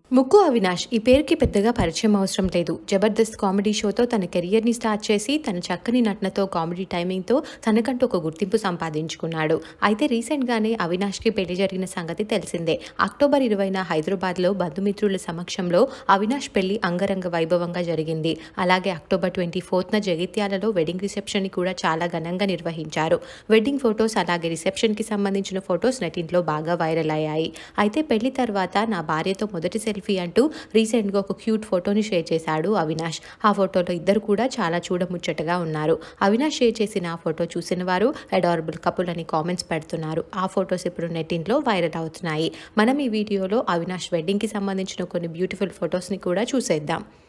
ముక్కు అవినాష్ ఈ పేరుకి పెద్దగా పరిచయం అవసరం లేదు జబర్దస్త్ కామెడీ షోతో తన కెరియర్ని స్టార్ట్ చేసి తన చక్కని నటనతో కామెడీ టైమింగ్తో తనకంటూ ఒక గుర్తింపు సంపాదించుకున్నాడు అయితే రీసెంట్గానే అవినాష్కి పెళ్లి జరిగిన సంగతి తెలిసిందే అక్టోబర్ ఇరవైన హైదరాబాద్లో బంధుమిత్రుల సమక్షంలో అవినాష్ పెళ్లి అంగరంగ వైభవంగా జరిగింది అలాగే అక్టోబర్ ట్వంటీ ఫోర్త్న జగిత్యాలలో వెడ్డింగ్ రిసెప్షన్ని కూడా చాలా ఘనంగా నిర్వహించారు వెడ్డింగ్ ఫొటోస్ అలాగే రిసెప్షన్కి సంబంధించిన ఫొటోస్ నెటింట్లో బాగా వైరల్ అయ్యాయి అయితే పెళ్లి తర్వాత నా భార్యతో మొదటి సెల్ఫీ అంటూ రీసెంట్గా ఒక క్యూట్ ఫోటోని షేర్ చేశాడు అవినాష్ ఆ ఫోటోలో ఇద్దరు కూడా చాలా చూడముచ్చటగా ఉన్నారు అవినాష్ షేర్ చేసిన ఆ ఫోటో చూసిన వారు అడారబుల్ కపుల్ అని కామెంట్స్ పెడుతున్నారు ఆ ఫొటోస్ ఇప్పుడు నెట్టింట్లో వైరల్ అవుతున్నాయి మనం ఈ వీడియోలో అవినాష్ వెడ్డింగ్కి సంబంధించిన కొన్ని బ్యూటిఫుల్ ఫొటోస్ని కూడా చూసేద్దాం